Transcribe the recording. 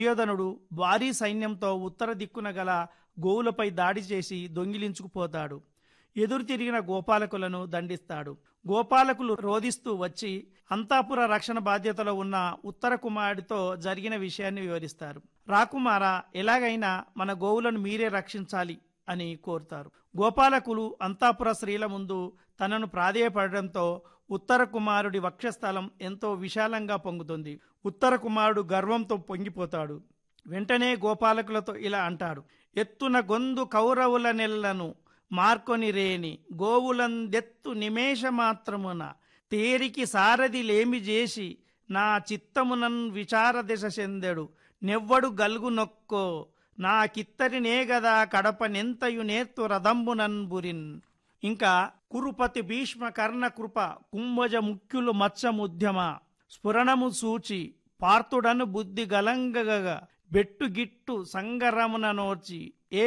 దుర్యోధనుడు భారీ సైన్యంతో ఉత్తర దిక్కున గల గోవులపై దాడి చేసి దొంగిలించుకుపోతాడు ఎదురు తిరిగిన గోపాలకులను దండిస్తాడు గోపాలకులు రోధిస్తూ వచ్చి అంతాపుర రక్షణ బాధ్యతలో ఉన్న ఉత్తర కుమారుడితో జరిగిన విషయాన్ని వివరిస్తారు రాకుమార ఎలాగైనా మన గోవులను మీరే రక్షించాలి అని కోరుతారు గోపాలకులు అంతాపుర స్త్రీల ముందు తనను ప్రాధేయపడడంతో ఉత్తర కుమారుడి వక్షస్థలం ఎంతో విశాలంగా పొంగుతుంది ఉత్తర కుమారుడు గర్వంతో పొంగిపోతాడు వెంటనే గోపాలకులతో ఇలా అంటాడు ఎత్తున గొందు కౌరవుల నెల్లను మార్కొని రేని గోవులందెత్తు నిమేష మాత్రమున తేరికి సారథి లేమి చేసి నా చిత్తమునన్ విచార దిశ చెందెడు నెవ్వడు గల్గు నొక్కో నా కిత్తరినే గదా కడప నెంతయు నేర్తు రదంబునన్ బురిన్ ఇంకా కురుపతి భీష్మ కర్ణ కృప కుంభజ ముఖ్యులు మత్సముద్యమ స్ఫురణము సూచి పార్థుడను బుద్ధి గలంగగ బెట్టు గిట్టు సంగరమున నోర్చి ఏ